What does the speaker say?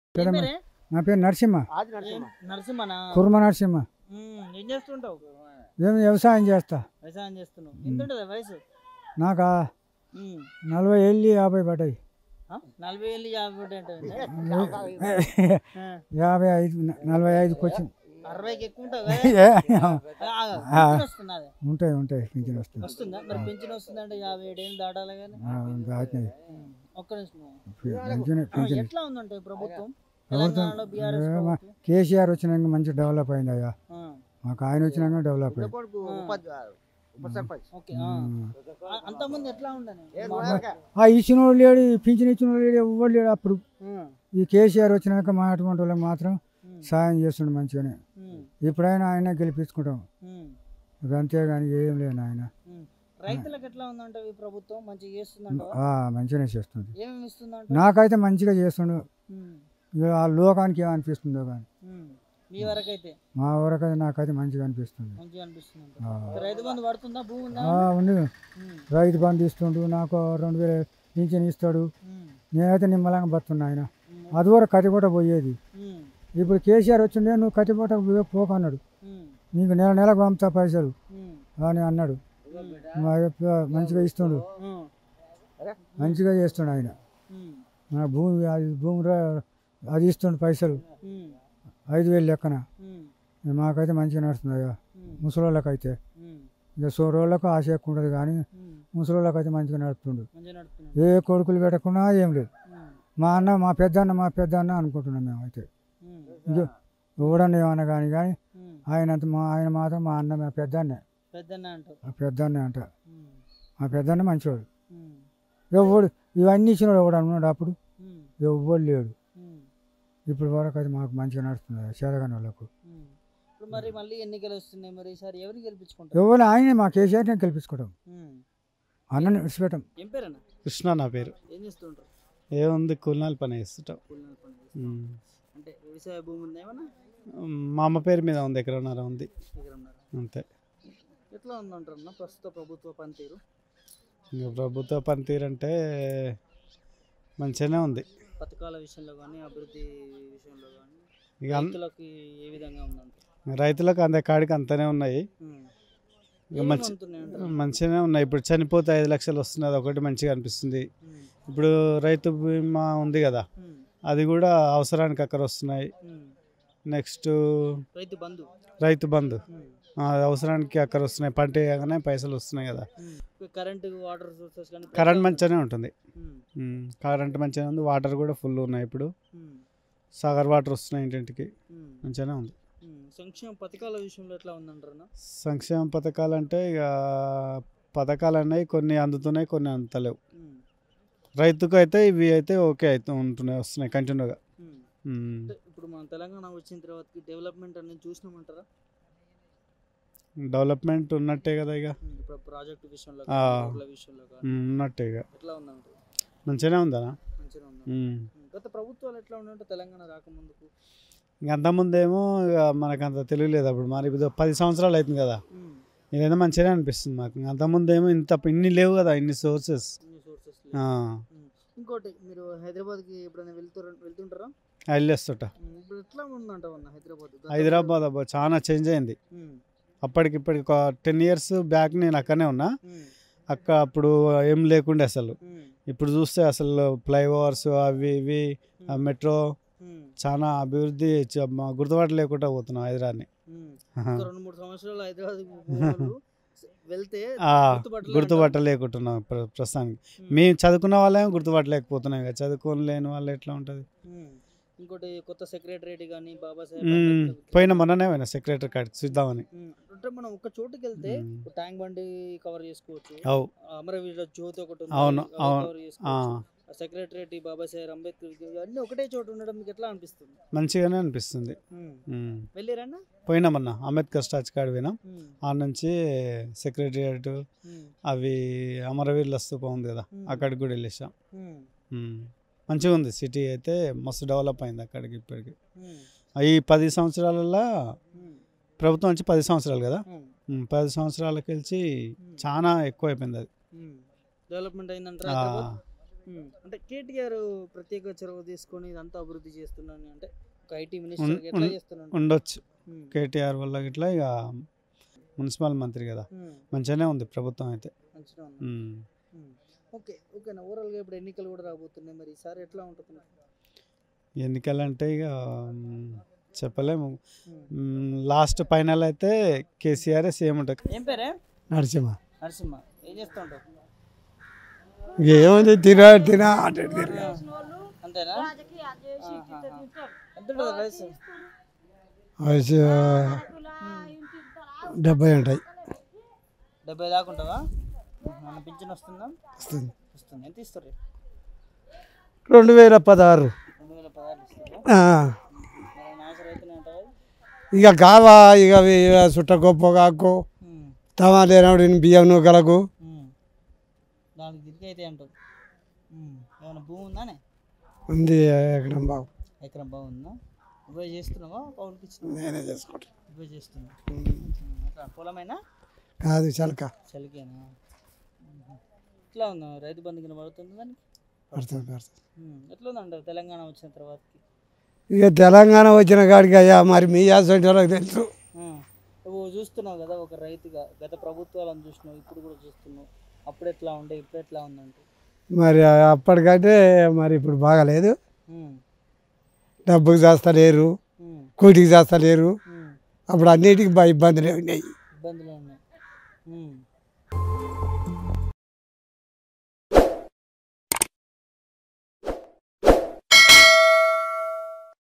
ఏం పేరు పేరే? నా పేరు నరసింహ ఏం? నరసింహనా కుర్మ నరసింహ ఉమ్, ఏం చేస్తుంటావు మేము వ్యవసాయం చేస్తా వ్యవసాయం చేస్తున్నావు ఎంత ఉంటుంది వయసు నాకు ఆ ఉమ్. నలభై ఏళ్ళు యాభై పడ్డాయి ఆ? నలభై ఏళ్ళు యాభై ఒకటి అంటే ఆ, యాభై ఐదు నలభై ఐదుకి వచ్చింది అరవైకి ఎక్కువ ఉంటావు కదా ఏ, ఆ, పెన్షన్ వస్తుందా అది? ఉంటాయి ఉంటాయి పింఛన్ వస్తుంది వస్తుందా మరి పెన్షన్ వస్తుందంటే యాభై ఏడేళ్ళు దాటాలి కానీ ఆ, దాటినాయి ఉమ్, ఒక్క నిమిషం పింఛన్ ఆ, పింఛన్ ఎట్లా ఉందంటే ఈ ప్రభుత్వం ప్రభుత్వం తెలంగాణలో బీఆర్ఎస్ ఏ, మా ప్రభుత్వం. కేసీఆర్ వచ్చినాక మంచి డెవలప్ అయింది అయ్యా ఆ, మాకు ఆయన వచ్చినాక డెవలప్ అయింది ఓకే ఆ. ఆ, అంతకుముందు ఎట్లా ఉండని ఆ ఇచ్చిన వాళ్ళు లేడు ఈ పింఛన్ ఇచ్చిన వాళ్ళు లేడు ఎవ్వరు లేడు అప్పుడు ఈ కేసీఆర్ వచ్చినాక మా అటువంటి వాళ్ళకి మాత్రం సాయం చేస్తుండే మంచిగానే ఇప్పుడైనా ఆయన గెలిపించుకుంటాం ఇక అంతేగాని ఏం లేదు ఆయన రైతులకు ఎట్లా ఉందంటే ఈ ప్రభుత్వం మంచిగా చేస్తుందంట ఆ, మంచిగానే చేస్తుంది ఏమేమి ఇస్తుందంట నాకైతే మంచిగా చేస్తుండు ఉమ్, ఇక ఆ లోకానికి ఏమనిపిస్తుందో కానీ ఉమ్. మీ వరకైతే మా ఊరకైతే నాకైతే మంచిగా అనిపిస్తుంది మంచిగా అనిపిస్తుందంట ఆ. రైతు బంధు పడుతుందా భూమి ఉందా ఆ, ఉంది ఉమ్, రైతు బంధు ఇస్తుండు నాకు రెండు వేలు పింఛన్ ఇస్తాడు ఉమ్, నేనైతే నిమ్మలంగా బతున్నా ఆయన ఉమ్, అది వరకు కతిపూట పోయేది ఉమ్, ఇప్పుడు కేసీఆర్ వచ్చిండే నువ్వు కతిపూట పోకన్నాడు ఉమ్, నీకు నెల నెలకు పంపుతా పైసలు ఉమ్, అని అన్నాడు ఉమ్, మా యొక్క మంచిగా ఇస్తుండు ఉమ్, మంచిగా చేస్తుండు ఆయన ఉమ్, మన భూమి అది భూమి రా- అది ఇస్తుండు పైసలు ఉమ్, ఐదు వేలు లెక్కన ఉమ్, మాకైతే మంచిగా నడుస్తుంది అయ్యా ఉమ్, ముసలోళ్ళకైతే ఉమ్, ఇక సోరోళ్ళకు ఆశ ఎక్కువ ఉంటుంది కానీ ఉమ్. ముసలోళ్ళకైతే మంచిగా నడుపుతుండు మంచిగా నడుపుతున్నాడు ఏ కొడుకులు పెట్టకుండా ఏం లేదు ఉమ్, మా అన్న మా పెద్ద అన్న మా పెద్ద అన్న అనుకుంటున్నాం మేము అయితే ఉమ్, ఇంక ఎవడన్నా ఏమన్నా కానీ కానీ ఉమ్. ఆయన అంత మా ఆయన మాత్రం మా అన్న మా పెద్ద అన్నే పెద్దన్న అంటావు మా పెద్ద అన్న అంట ఉమ్, మా పెద్ద అన్న మంచివాడు ఉమ్, ఎవడు ఇవన్నీ ఇచ్చినాడు ఎవడు అన్నాడు అప్పుడు ఉమ్, ఎవ్వడు లేడు ఉమ్, ఇప్పుడు వరకు అది మాకు మంచిగా నడుస్తుంది చేరగాని వాళ్ళకు ఉమ్. ఇప్పుడు మరి మళ్ళీ ఎన్నికలు వస్తున్నాయి మరి ఈసారి ఎవరిని గెలిపించుకుంటారు ఎవరు ఆయనే మా కేసీఆర్ని గెలిపించుకోవడం ఉమ్. అన్నని విడిచిపెట్టం ఏం పేరన్న కృష్ణ నా పేరు ఏం చేస్తుంటారు ఏముంది కూలినాలు పని చేస్తుంటాం కూలినాల పని చేస్తుంటారు. ఉమ్. అంటే వ్యవసాయ భూమి ఉందా ఏమన్నా మా అమ్మ పేరు మీద ఉంది ఎకరన్నర ఉంది దగ్గర ఉన్నారు అంతే ఎట్లా ఉందంటారు అన్న ప్రస్తుత ప్రభుత్వ పనితీరు ఇంకా ప్రభుత్వ పనితీరు అంటే మంచిగానే ఉంది పథకాల విషయంలో కానీ అభివృద్ధి విషయంలో కానీ ఇక అన్- రైతులకి ఏ విధంగా ఉందంట రైతులకు అందే కాడికి అంతనే ఉన్నాయి ఉమ్. ఇక ఏమేమి మంచి అందుతున్నాయంటారు? మంచిగానే ఉన్నాయి ఇప్పుడు చనిపోతే ఐదు లక్షలు వస్తుంది అది ఒకటి మంచిగా అనిపిస్తుంది ఉమ్, ఇప్పుడు రైతు బీమా ఉంది కదా ఉమ్, అది కూడా అవసరానికి అక్కడ వస్తున్నాయి ఉమ్. నెక్స్ట్ రైతు బంధు రైతు బంధు ఉమ్, ఆ, అవసరానికి అక్కడ వస్తున్నాయి పంట వేయగానే పైసలు వస్తున్నాయి కదా ఉమ్. కరెంటు వాటర్ సోర్సెస్ కానీ కరెంట్ మంచిగానే ఉంటుంది ఉమ్, ఉమ్, కరెంట్ మంచిగానే ఉంది వాటర్ కూడా ఫుల్ ఉన్నాయి ఇప్పుడు ఉమ్, సాగర్ వాటర్ వస్తున్నాయి ఇంటింటికి ఉమ్, మంచిగానే ఉంది ఉమ్. సంక్షేమ పథకాల విషయంలో ఎట్లా ఉందంటారు అన్న సంక్షేమ పథకాలు అంటే ఇక పథకాలు అన్నాయి కొన్ని అందుతున్నాయి కొన్ని అందుతలేవు ఉమ్, రైతుకు అయితే ఇవి అయితే ఓకే అయితే ఉంటున్నాయి వస్తున్నాయి కంటిన్యూగా ఉమ్. ఉమ్. అంటే ఇప్పుడు మన తెలంగాణ వచ్చిన తర్వాత డెవలప్మెంట్ అనేది చూసినామంటారా డెవలప్మెంట్ ఉన్నట్టే కదా ఇక ఉమ్, ఇప్పుడు ప్రాజెక్ట్ విషయంలో ఆ. కానీ రోడ్ల విషయంలో కానీ ఉమ్, ఉన్నట్టే ఇక ఎట్లా ఉందంటారు మంచిగానే ఉందా మంచిగా ఉందా ఉమ్. ఉమ్. గత ప్రభుత్వాలు ఎట్లా ఉండే తెలంగాణ రాకముందుకు ఇంక అంతకుముందేమో ఇక మనకు అంత తెలియలేదు అప్పుడు మరి ఇప్పుడు పది సంవత్సరాలు అవుతుంది కదా ఉమ్, ఇదైనా మంచిగానే అనిపిస్తుంది మాకు ఇంక అంతకుముందేమో ఇంత ఇన్ని లేవు కదా ఇన్ని సోర్సెస్ ఇన్ని సోర్సెస్ ఇంకోటి మీరు హైదరాబాద్కి ఎప్పుడైనా వెళ్తారు వెళ్తుంటారా వెళ్ళేస్తుంట ఉమ్, ఇప్పుడు ఎట్లా ఉందంటావు అన్న హైదరాబాద్ గత- హైదరాబాద్ అబ్బా చాలా చేంజ్ అయింది ఉమ్, అప్పటికి ఇప్పటికి ఒక టెన్ ఇయర్స్ బ్యాక్ నేను అక్కడనే ఉన్నా ఉమ్, అక్క అప్పుడు ఏం లేకుండే అసలు ఉమ్, ఇప్పుడు చూస్తే అసలు ఫ్లైఓవర్స్ అవి ఇవి ఆ మెట్రో ఉమ్, చాలా అభివృద్ధి చ- మా గుర్తుబాటు లేకుండా పోతున్నాం హైదరాబాద్ని ఉమ్. ఒక రెండు మూడు సంవత్సరాలు హైదరాబాద్ వెళ్తే ఆ, గుర్తుపట్టలే గుర్తుపట్టలేకుంటున్నాం ప్ర- ప్రస్తుతానికి ఉమ్, మేము చదువుకున్న వాళ్ళేమో గుర్తుపట్టలేకపోతున్నాం ఇక చదువుకోలేని వాళ్ళు ఎట్లా ఉంటుంది ఉమ్. ఇంకోటి కొత్త సెక్రటరేట్ కానీ బాబాసాహెబ్ మ్మ్. అంబేద్కర్ పోయిన మొన్ననే పోయినా సెక్రటరీ కాడికి చూద్దామని ఉమ్, అంటే మనం ఒక చోటుకి వెళ్తే మ్మ్. ట్యాంక్ బండి కవర్ చేసుకోవచ్చు అవు అమరవీరుల జ్యోతి ఒకటి ఉంది, అవును, అది అవును. cover ఆ, చేసుకోవచ్చు. ఆ సెక్రటరేట్ బాబాసాహెబ్ అంబేద్కర్ అన్ని ఒకటే చోట ఉండడం మీకు ఎట్లా అనిపిస్తుంది మంచిగానే అనిపిస్తుంది ఉమ్. మ్మ్. వెళ్ళిరన్నా పోయినా మొన్న అంబేద్కర్ స్టాచ్యూ కాడ పోయినాం ఉమ్, ఆ నుంచి సెక్రటరియట్ ఉమ్, అవి అమరవీరుల స్తూపం ఉంది కదా మ్మ్. అక్కడికి కూడా వెళ్ళేసాం ఉమ్, మ్మ్. మంచిగా ఉంది సిటీ అయితే మస్తు డెవలప్ అయింది అక్కడికి ఇప్పటికి ఉమ్, ఈ పది సంవత్సరాలలో ఉమ్, ప్రభుత్వం వచ్చి పది సంవత్సరాలు కదా ఉమ్, మ్మ్. పది సంవత్సరాలకి వెళ్ళి ఉమ్, చాలా ఎక్కువ అయిపోయింది అది ఉమ్. డెవలప్మెంట్ అయిందంటారా ఆ, హైదరాబాద్? ఉమ్. అంటే కేటీఆర్ ప్రత్యేక చొరవ తీసుకొని ఇదంతా అభివృద్ధి చేస్తున్నాను అంటే ఒక ఐటీ మినిస్టర్ ఎట్లా ఉన్- చేస్తున్నాను ఉండొచ్చు ఉమ్. కేటీఆర్ వల్ల ఇట్లా ఇక మున్సిపల్ మంత్రి కదా ఉమ్. మంచిగానే ఉంది ప్రభుత్వం అయితే మంచిగా ఉంది. ఉమ్. ఉమ్. ఓకే ఓకేనా ఓవరాల్గా ఇప్పుడు ఎన్నికలు కూడా రాబోతున్నాయి మరి ఈసారి ఎట్లా ఉంటుంది ఎన్నికలంటే ఇక ఉమ్, చెప్పలేము ఉమ్. లాస్ట్ ఫైనల్ అయితే కేసీఆర్ సీఎం ఉంటుంది ఏం పేరే నరసింహ నరసింహ ఏం చేస్తూ ఉంటావు ఏముంది తిన తిన అటు ఇటు తిరిగా. అంతేనా ఆహాహా. ఎంత ఉంటుంది వయసు వయసు డెబ్బై ఉంటాయి డెబ్బై దాకా ఉంటావా మన పింఛన్ వస్తుందా వస్తుంది వస్తుంది ఎంత ఇస్తారు రెండు వేల పదహారు రెండు వేల పదహారు ఇస్తారా ఆ. మరి నాసర్ అయితేనే అంటావా ఇక కావా ఇక ఇక చుట్ట గొప్ప కాకు ఉమ్. తమా లేనప్పుడు బియ్యం నూకలకు ఉమ్. దానికి తిరిగి అయితే అంటావు ఉమ్. ఏమైనా భూమి ఉందానే ఉంది ఎకరం బాగు ఎకరం బాగుందా నువ్వే చేస్తున్నావా పౌరుకి ఇచ్చినావా నేనే చేసుకుంటాను నువ్వే చేస్తున్నావు ఎట్లా పొలమైనా కాదు చలక చలికేనా ఉహు. ఎట్లా ఉందా రైతు బంధు కింద పడుతుంది దానికి పడుతుంది పడుతుంది ఉమ్. ఎట్లా ఉందంటారు తెలంగాణ వచ్చిన తర్వాతకి ఇక తెలంగాణ వచ్చిన కాడికి అయ్యా మరి మీ యాసంటి వాళ్ళకి తెలుసు ఉమ్. నువ్వు చూస్తున్నావు కదా ఒక రైతుగా గత ప్రభుత్వాలను చూసినావు ఇప్పుడు కూడా చూస్తున్నావు అప్పుడు ఎట్లా ఉండే ఇప్పుడు ఎట్లా ఉందంటే మరి అప్పటికంటే మరి ఇప్పుడు బాగాలేదు ఉమ్. డబ్బుకి చేస్తలేరు ఉమ్. కూటికి చేస్తలేరు ఉమ్. అప్పుడు అన్నిటికీ బా ఇబ్బందులే ఉన్నాయి ఇబ్బందులు ఉన్నాయి ఉమ్.